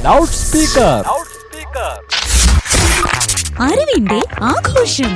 loud speaker അറിവിന്റെ ആഘോഷം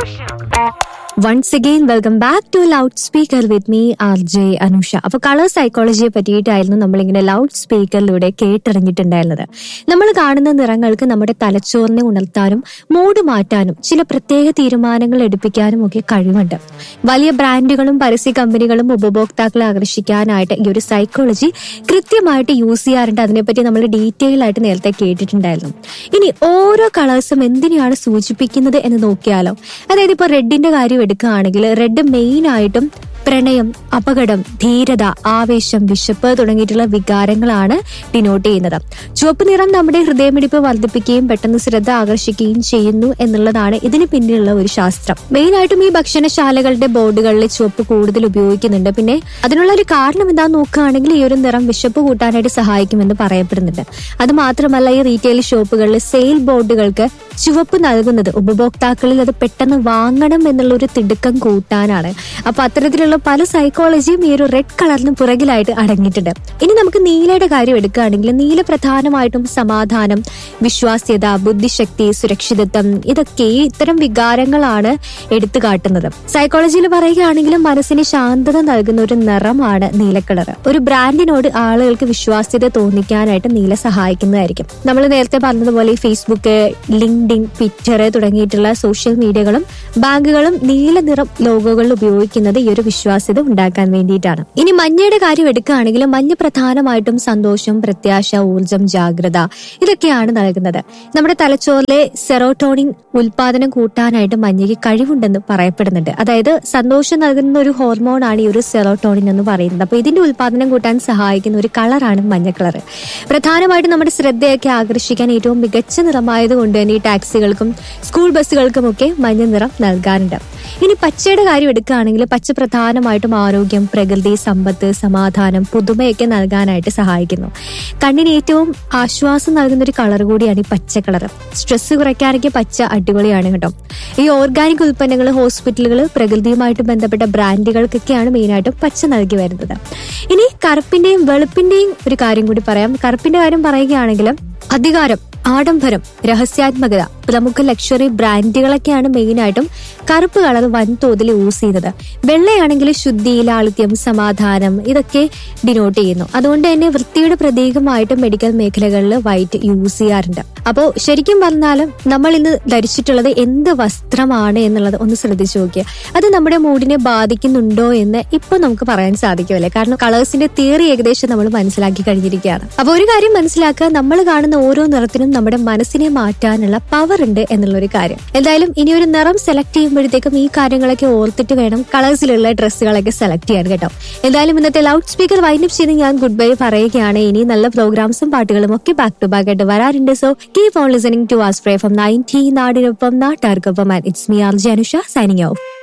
once again welcome back to loud speaker with me R J Anusha അപ്പൊ colour സൈക്കോളജിയെ പറ്റിയിട്ടായിരുന്നു നമ്മളിങ്ങനെ loud സ്പീക്കറിലൂടെ കേട്ടറിഞ്ഞിട്ടുണ്ടായിരുന്നത് നമ്മൾ കാണുന്ന നിറങ്ങൾക്ക് നമ്മുടെ തലച്ചോറിനെ ഉണർത്താനും മൂഡ് മാറ്റാനും ചില പ്രത്യേക തീരുമാനങ്ങൾ എടുപ്പിക്കാനും ഒക്കെ കഴിവുണ്ട് വലിയ ബ്രാൻഡുകളും പരസ്യ കമ്പനികളും ഉപഭോക്താക്കളെ ആകർഷിക്കാനായിട്ട് ഈ ഒരു സൈക്കോളജി കൃത്യമായിട്ട് യൂസ് ചെയ്യാറുണ്ട് അതിനെപ്പറ്റി നമ്മൾ ഡീറ്റെയിൽ ആയിട്ട് നേരത്തെ കേട്ടിട്ടുണ്ടായിരുന്നു ഇനി ഓരോ കളേഴ്സും എന്തിനെയാണ് സൂചിപ്പിക്കുന്നത് എന്ന് നോക്കിയാലോ അതായത് ഇപ്പൊ റെഡിന്റെ കാര്യം എടുക്കുകയാണെങ്കിൽ റെഡ് മെയിൻ ആയിട്ടും പ്രണയം അപകടം ധീരത ആവേശം വിശപ്പ് തുടങ്ങിയിട്ടുള്ള വികാരങ്ങളാണ് ഡിനോട്ട് ചെയ്യുന്നത് ചുവപ്പ് നിറം നമ്മുടെ ഹൃദയമിടിപ്പ് വർദ്ധിപ്പിക്കുകയും പെട്ടെന്ന് ശ്രദ്ധ ആകർഷിക്കുകയും ചെയ്യുന്നു എന്നുള്ളതാണ് ഇതിന് പിന്നിലുള്ള ഒരു ശാസ്ത്രം മെയിൻ ആയിട്ടും ഈ ഭക്ഷണശാലകളുടെ ബോർഡുകളിൽ ചുവപ്പ് കൂടുതൽ ഉപയോഗിക്കുന്നുണ്ട് പിന്നെ അതിനുള്ള ഒരു കാരണം എന്താന്ന് നോക്കുകയാണെങ്കിൽ ഈ ഒരു നിറം വിശപ്പ് കൂട്ടാനായിട്ട് സഹായിക്കുമെന്ന് പറയപ്പെടുന്നുണ്ട് അത് മാത്രമല്ല ഈ റീറ്റെയിൽ ഷോപ്പുകളിൽ സെയിൽ ബോർഡുകൾക്ക് ചുവപ്പ് നൽകുന്നത് ഉപഭോക്താക്കളിൽ അത് പെട്ടെന്ന് വാങ്ങണം എന്നുള്ള ഒരു തിടുക്കം കൂട്ടാനാണ് അപ്പൊ അത്തരത്തിലുള്ള പല സൈക്കോളജിയും ഈ ഒരു റെഡ് കളറിന് പുറകിലായിട്ട് അടങ്ങിയിട്ടുണ്ട് ഇനി നമുക്ക് നീലയുടെ കാര്യം എടുക്കുകയാണെങ്കിൽ നീല പ്രധാനമായിട്ടും സമാധാനം വിശ്വാസ്യത ബുദ്ധിശക്തി സുരക്ഷിതത്വം ഇതൊക്കെ ഇത്തരം വികാരങ്ങളാണ് എടുത്തു കാട്ടുന്നത് സൈക്കോളജിയിൽ പറയുകയാണെങ്കിൽ മനസ്സിന് ശാന്തത നൽകുന്ന ഒരു നിറമാണ് നീല കളർ ഒരു ബ്രാൻഡിനോട് ആളുകൾക്ക് വിശ്വാസ്യത തോന്നിക്കാനായിട്ട് നീല സഹായിക്കുന്നതായിരിക്കും നമ്മൾ നേരത്തെ പറഞ്ഞതുപോലെ ഈ ഫേസ്ബുക്ക് ലിങ്ക്ഡിൻ ട്വിറ്റർ തുടങ്ങിയിട്ടുള്ള സോഷ്യൽ മീഡിയകളും ബാങ്കുകളും നീല നിറം ലോഗോകൾ ഉപയോഗിക്കുന്നത് ഈ ഒരു വിശ്വാസ്യത ഉണ്ടാക്കാൻ വേണ്ടിയിട്ടാണ് ഇനി മഞ്ഞയുടെ കാര്യം എടുക്കുകയാണെങ്കിൽ മഞ്ഞ പ്രധാനമായിട്ടും സന്തോഷം പ്രത്യാശ ഊർജം ജാഗ്രത ഇതൊക്കെയാണ് നൽകുന്നത് നമ്മുടെ തലച്ചോറിലെ സെറോട്ടോണിൻ ഉൽപാദനം കൂട്ടാനായിട്ട് മഞ്ഞയ്ക്ക് കഴിവുണ്ടെന്ന് പറയപ്പെടുന്നുണ്ട് അതായത് സന്തോഷം നൽകുന്ന ഒരു ഹോർമോണാണ് ഈ ഒരു സെറോട്ടോണിൻ എന്ന് പറയുന്നത് അപ്പൊ ഇതിന്റെ ഉൽപാദനം കൂട്ടാൻ സഹായിക്കുന്ന ഒരു കളറാണ് മഞ്ഞ കളർ പ്രധാനമായിട്ടും നമ്മുടെ ശ്രദ്ധയൊക്കെ ആകർഷിക്കാൻ ഏറ്റവും മികച്ച നിറമായതുകൊണ്ട് തന്നെ ഈ ടാക്സികൾക്കും സ്കൂൾ ബസ്സുകൾക്കും ഒക്കെ മഞ്ഞ നിറം നൽകാറുണ്ട് ഇനി പച്ചയുടെ കാര്യം എടുക്കുകയാണെങ്കിൽ പച്ച പ്രധാനമായിട്ടും ആരോഗ്യം പ്രകൃതി സമ്പത്ത് സമാധാനം പുതുമയൊക്കെ നൽകാനായിട്ട് സഹായിക്കുന്നു കണ്ണിന് ഏറ്റവും ആശ്വാസം നൽകുന്ന ഒരു കളർ കൂടിയാണ് ഈ പച്ച കളർ സ്ട്രെസ് കുറയ്ക്കാനൊക്കെ പച്ച അടിപൊളിയാണ് കേട്ടോ ഈ ഓർഗാനിക് ഉൽപ്പന്നങ്ങൾ ഹോസ്പിറ്റലുകൾ പ്രകൃതിയുമായിട്ട് ബന്ധപ്പെട്ട ബ്രാൻഡുകൾക്കൊക്കെയാണ് മെയിനായിട്ടും പച്ച നൽകി വരുന്നത് ഇനി കറുപ്പിന്റെയും വെളുപ്പിന്റെയും ഒരു കാര്യം കൂടി പറയാം കറുപ്പിന്റെ കാര്യം പറയുകയാണെങ്കിൽ അധികാരം ആഡംബരം രഹസ്യാത്മകത പ്രമുഖ ലക്ഷറി ബ്രാൻഡുകളൊക്കെയാണ് മെയിനായിട്ടും കറുപ്പ് കളർ വൻതോതിൽ യൂസ് ചെയ്യുന്നത് വെള്ളയാണെങ്കിൽ ശുദ്ധി ലാളിത്യം സമാധാനം ഇതൊക്കെ ഡിനോട്ട് ചെയ്യുന്നു അതുകൊണ്ട് തന്നെ വൃത്തിയുടെ പ്രതീകമായിട്ട് മെഡിക്കൽ മേഖലകളിൽ വൈറ്റ് യൂസ് ചെയ്യാറുണ്ട് അപ്പോൾ ശരിക്കും പറഞ്ഞാലും നമ്മൾ ഇന്ന് ധരിച്ചിട്ടുള്ളത് എന്ത് വസ്ത്രമാണ് എന്നുള്ളത് ഒന്ന് ശ്രദ്ധിച്ചു നോക്കിയാൽ അത് നമ്മുടെ മൂഡിനെ ബാധിക്കുന്നുണ്ടോ എന്ന് ഇപ്പൊ നമുക്ക് പറയാൻ സാധിക്കുമല്ലേ കാരണം കളേഴ്സിന്റെ തിയറി ഏകദേശം നമ്മൾ മനസ്സിലാക്കി കഴിഞ്ഞിരിക്കുകയാണ് അപ്പൊ ഒരു കാര്യം മനസ്സിലാക്കുക നമ്മൾ കാണുന്ന ഓരോ നിറത്തിനും നമ്മുടെ മനസ്സിനെ മാറ്റാനുള്ള പവർ ഉണ്ട് എന്നുള്ള ഒരു കാര്യം എന്തായാലും ഇനി ഒരു നിറം സെലക്ട് ചെയ്യുമ്പോഴത്തേക്കും ഈ കാര്യങ്ങളൊക്കെ ഓർത്തിട്ട് വേണം കളേഴ്സിലുള്ള ഡ്രസ്സുകളൊക്കെ സെലക്ട് ചെയ്യാൻ കേട്ടോ എന്തായാലും ഇന്നത്തെ ലൗഡ് സ്പീക്കർ വൈൻഡപ്പ് ചെയ്ത് ഞാൻ ഗുഡ് ബൈ പറയുകയാണ് ഇനി നല്ല പ്രോഗ്രാംസും പാട്ടുകളും ഒക്കെ ബാക്ക് ടു ബാക്ക് ആയിട്ട് വരാറുണ്ട് so keep on listening to us ഫ്രേ ഫ്രം നയൻറ്റി നാടിനൊപ്പം നാട്ടാർക്കൊപ്പം it's me R Janusha signing of